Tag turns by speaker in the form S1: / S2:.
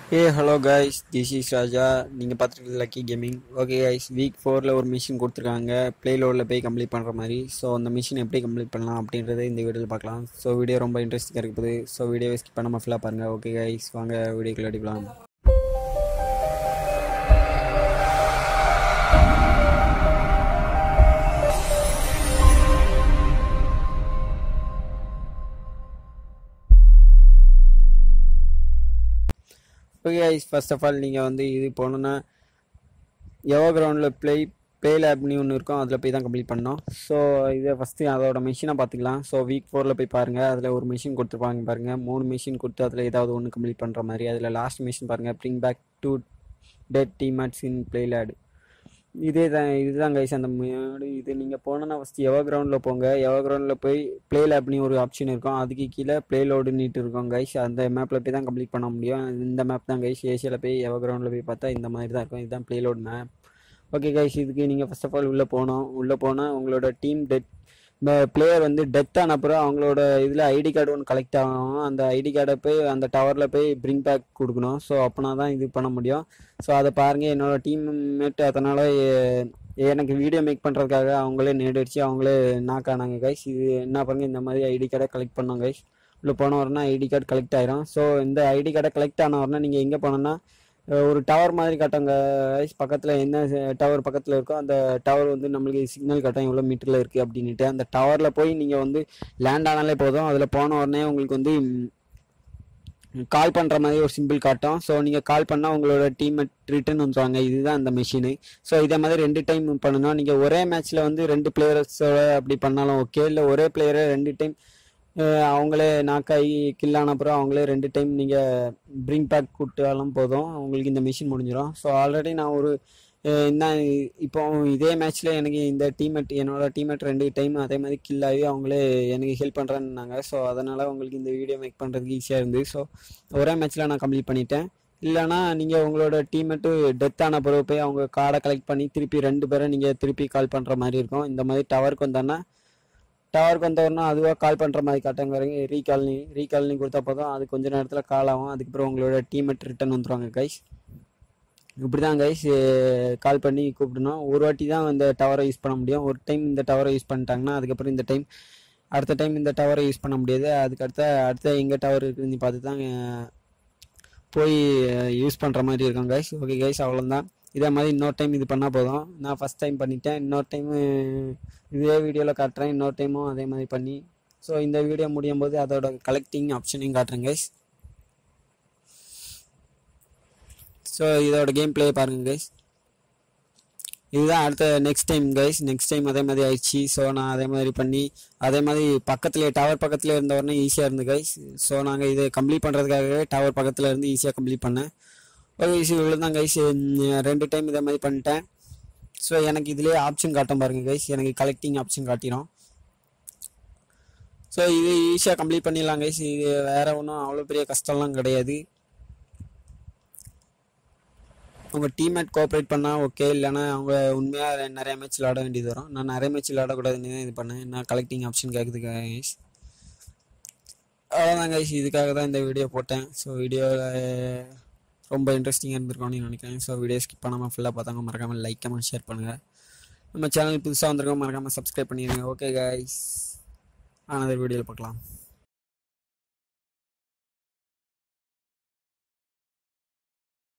S1: A hello guys this is Raja நீங்கள் பார்த்துருக்கீங்க lucky gaming okay guys week ஃபோரில் ஒரு மிஷின் கொடுத்துருக்காங்க ப்ளே லோடில் போய் கம்ப்ளீட் பண்ணுற மாதிரி ஸோ அந்த மிஷின் எப்படி கம்ப்ளீட் பண்ணலாம் அப்படின்றத இந்த வீடியோவில் பார்க்கலாம் ஸோ வீடியோ ரொம்ப இன்ட்ரெஸ்டிங்காக இருக்குது ஸோ வீடியோ ஸ்கிப் பண்ணாமல் ஃபுல்லாக பாருங்கள் ஓகே கைஸ் வாங்க வீடியோக்குள்ள அடிக்கலாம் okay guys first of all நீங்கள் வந்து இது போகணுன்னா எவோ கிரவுண்டில் ப்ளே ப்ளே லேப்னு ஒன்று இருக்கும் அதில் போய் தான் கம்ப்ளீட் பண்ணோம் ஸோ இதை ஃபஸ்ட்டு அதோட மிஷினை பார்த்துக்கலாம் ஸோ வீக் ஃபோரில் போய் பாருங்கள் அதில் ஒரு மிஷின் கொடுத்துருப்பாங்க பாருங்கள் மூணு மிஷின் கொடுத்து அதில் ஏதாவது ஒன்று கம்ப்ளீட் பண்ணுற மாதிரி அதில் லாஸ்ட் மிஷின் பாருங்கள் bring back to dead teammates in play லேடு இதே தான் இதுதான் கைஸ் அந்த முன்னாடி இது நீங்கள் போனோன்னா ஃபஸ்ட்டு எவோ கிரவுண்டில் போங்க எவோ கிரவுண்டில் போய் ப்ளே லேப்னு ஒரு ஆப்ஷன் இருக்கும் அதுக்கு கீழே ப்ளே லோடு நீட்டு இருக்கும் கைஸ் அந்த மேப்பில் போய் தான் கம்ப்ளீட் பண்ண முடியும் இந்த மேப் தான் கைஸ் ஏசியாவில் போய் எவோ கிரவுண்டில் போய் பார்த்தா இந்த மாதிரி தான் இருக்கும் இதுதான் play load map okay guys இதுக்கு நீங்கள் ஃபஸ்ட் ஆஃப் ஆல் உள்ளே போகணும் உள்ளே போனால் உங்களோட டீம் டெட் பிளேயர் வந்து டெத் ஆன அப்புறம் அவங்களோட இதில் ஐடி கார்டு ஒன்று கலெக்ட் ஆகும் அந்த ஐடி கார்டை போய் அந்த டவரில் போய் பிரிங் பேக் கொடுக்கணும் ஸோ அப்போனா தான் இது பண்ண முடியும் ஸோ அதை பாருங்கள் என்னோட டீம் மேட் அதனால் எனக்கு வீடியோ மேக் பண்ணுறதுக்காக அவங்களே நேடிச்சு அவங்களே நாக் ஆனாங்க கைஸ் இது என்ன பாருங்க இந்த மாதிரி ஐடி கார்டை கலெக்ட் பண்ணோம் கைஸ் உள்ள போன வரனா ஐடி கார்டு கலெக்ட் ஆயிரும் ஸோ இந்த ஐடி கார்டை கலெக்ட் ஆன வரனா நீங்கள் எங்கே போனோன்னா ஒரு டவர் மாதிரி காட்டுங்க பக்கத்தில் என்ன டவர் பக்கத்தில் இருக்கோ அந்த டவர் வந்து நம்மளுக்கு சிக்னல் காட்டும் எவ்வளோ மீட்டரில் இருக்குது அப்படின்ட்டு அந்த டவரில் போய் நீங்கள் வந்து லேண்ட் ஆனாலே போதும் அதில் போன உடனே உங்களுக்கு வந்து கால் பண்ணுற மாதிரி ஒரு சிம்பிள் காட்டும் ஸோ நீங்கள் கால் பண்ணால் உங்களோட டீம் ரிட்டர்ன் வந்துருவாங்க இதுதான் அந்த மிஷினு ஸோ இதே மாதிரி ரெண்டு டைம் பண்ணணும் நீங்கள் ஒரே மேட்ச்சில் வந்து ரெண்டு பிளேயர்ஸோட அப்படி பண்ணாலும் ஓகே இல்லை ஒரே பிளேயரை ரெண்டு டைம் அவங்களே நாக்காகி கில் ஆன அப்புறம் அவங்களே ரெண்டு டைம் நீங்கள் ப்ரிங் பேக் கூப்பிட்டாலும் போதும் உங்களுக்கு இந்த மிஷின் முடிஞ்சிடும் ஸோ ஆல்ரெடி நான் ஒரு என்ன இப்போ இதே மேட்ச்சில் எனக்கு இந்த டீம்மேட் என்னோட டீம்மேட் ரெண்டு டைம் அதே மாதிரி கில் ஆகி அவங்களே எனக்கு ஹெல்ப் பண்ணுறேன்னாங்க ஸோ அதனால் உங்களுக்கு இந்த வீடியோ மேக் பண்ணுறதுக்கு ஈஸியாக இருந்து ஸோ ஒரே மேட்ச்சில் நான் கம்ப்ளீட் பண்ணிட்டேன் இல்லைனா நீங்கள் உங்களோட டீம்மேட்டு டெத் ஆன பிறகு போய் அவங்க கார்டை கலெக்ட் பண்ணி திருப்பி ரெண்டு பேரை நீங்கள் திருப்பி கால் பண்ணுற மாதிரி இருக்கும் இந்த மாதிரி டவருக்கு வந்தோன்னா டவருக்கு வந்தவொடனே அதுவாக கால் பண்ணுற மாதிரி காட்டுங்க ரீகால்னி ரீகால்னி கொடுத்தா போதும் அது கொஞ்ச நேரத்தில் கால் ஆகும் அதுக்கப்புறம் உங்களோட டீம்மேட் ரிட்டன் வந்துடுவாங்க கைஸ் இப்படி தான் கைஸ் கால் பண்ணி கூப்பிடணும் ஒரு வாட்டி தான் இந்த டவரை யூஸ் பண்ண முடியும் ஒரு டைம் இந்த டவரை யூஸ் பண்ணிட்டாங்கன்னா அதுக்கப்புறம் இந்த டைம் அடுத்த டைம் இந்த டவரை யூஸ் பண்ண முடியாது அதுக்கு அடுத்த அடுத்த எங்கே டவர் இருக்குதுன்னு பார்த்து தான் போய் யூஸ் பண்ணுற மாதிரி இருக்கும் கைஸ் ஓகே கைஸ் அவ்வளோதான் இதே மாதிரி இன்னொரு டைம் இது பண்ணால் போதும் நான் ஃபஸ்ட் டைம் பண்ணிட்டேன் இன்னொரு டைமு இதே வீடியோவில் காட்டுறேன் இன்னொரு டைமும் அதே மாதிரி பண்ணி ஸோ இந்த வீடியோ முடியும் போது அதோட கலெக்டிங் ஆப்ஷனையும் காட்டுறேன் கைஸ் ஸோ இதோட கேம் பிளே பாருங்க கைஸ் இதுதான் அடுத்த next time guys next time அதே மாதிரி ஆயிடுச்சு ஸோ நான் அதே மாதிரி பண்ணி அதே மாதிரி பக்கத்துலேயே டவர் பக்கத்தில் இருந்த உடனே ஈஸியாக இருந்து கைஸ் ஸோ நாங்கள் இதை கம்ப்ளீட் பண்ணுறதுக்காகவே டவர் பக்கத்தில் இருந்து ஈஸியாக கம்ப்ளீட் பண்ணேன் ஓகே ஈஸி இவ்வளோ தான் கைஸ் ரெண்டு டைம் இதே மாதிரி பண்ணிட்டேன் ஸோ எனக்கு இதுலேயே ஆப்ஷன் காட்டும் பாருங்க கைஸ் எனக்கு கலெக்டிங் ஆப்ஷன் காட்டிடும் ஸோ இது ஈஸியாக கம்ப்ளீட் பண்ணிடலாம் கைஸ் இது வேறு ஒன்றும் அவ்வளோ பெரிய கஷ்டம்லாம் கிடையாது உங்கள் டீம்மேட் கோஆப்ரேட் பண்ணால் ஓகே இல்லைனா அவங்க உண்மையாக நிறைய மேட்ச் விளாட வேண்டியது வரும் நான் நிறைய மேட்ச் விளாடக்கூடாதுன்னு தான் இது பண்ணேன் நான் கலெக்டிங் ஆப்ஷன் கேட்குது கைஸ் அவ்வளோதான் கைஸ் இதுக்காக தான் இந்த வீடியோ போட்டேன் ஸோ வீடியோவில் ரொம்ப இன்ட்ரெஸ்டிங்காக இருந்திருக்கும்னு நினைக்கிறேன் ஸோ வீடியோ ஸ்கிப் பண்ணாமல் ஃபுல்லாக பார்த்தாங்க மறக்காமல் லைக் கமெண்ட் ஷேர் பண்ணுங்கள் நம்ம சேனல் புதுசாக வந்திருக்கோம் மறக்காமல் சப்ஸ்கிரைப் பண்ணிடுங்க ஓகே கைஸ் ஆனதர் வீடியோவில் பார்க்கலாம்